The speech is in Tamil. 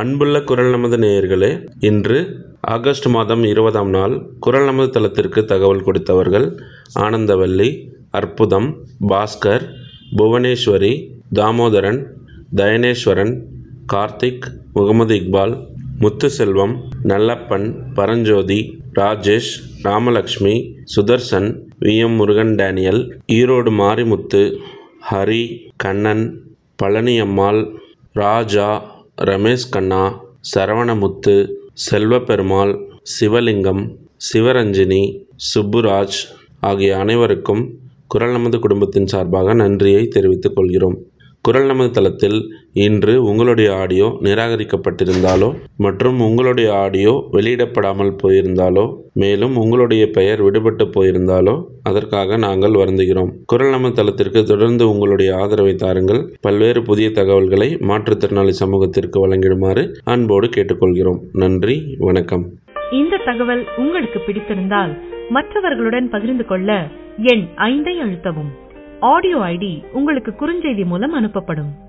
அன்புள்ள குரல் நமது நேயர்களே இன்று ஆகஸ்ட் மாதம் இருபதாம் நாள் குரல் நமது தளத்திற்கு தகவல் கொடுத்தவர்கள் Anandavalli Arputham Baskar Bhuvaneswari Damodaran Dhayaneswaran Karthik Mohammed Iqbal Muthuselvam Nallappan Paranjothi Rajesh Ramalakshmi Sudarshan V M Murugan Daniel Erode Marimuthu Hari Kannan Palaniammal Raja Ramesh Kanna Saravanamuthu Selvaperumal Sivalingam Sivaranjini Subburaj ஆகிய அனைவருக்கும் குரல் நமது குடும்பத்தின் சார்பாக நன்றியை தெரிவித்துக் கொள்கிறோம் குரல் நமது தளத்தில் இன்று உங்களுடைய ஆடியோ நிராகரிக்கப்பட்டிருந்தாலோ மற்றும் உங்களுடைய ஆடியோ வெளியிடப்படாமல் போயிருந்தாலோ மேலும் உங்களுடைய பெயர் விடுபட்டு போயிருந்தாலோ அதற்காக நாங்கள் வருந்துகிறோம் குரல் நமது தளத்திற்கு தொடர்ந்து உங்களுடைய ஆதரவை தாருங்கள் பல்வேறு புதிய தகவல்களை மாற்றுத்திறனாளி சமூகத்திற்கு வழங்கிடுமாறு அன்போடு கேட்டுக்கொள்கிறோம் நன்றி வணக்கம் இந்த தகவல் உங்களுக்கு பிடித்திருந்தால் மற்றவர்களுடன் பகிர்ந்து கொள்ள எண் ஐந்தை அழுத்தவும் ஆடியோ ஐடி உங்களுக்கு குறுஞ்செய்தி மூலம் அனுப்பப்படும்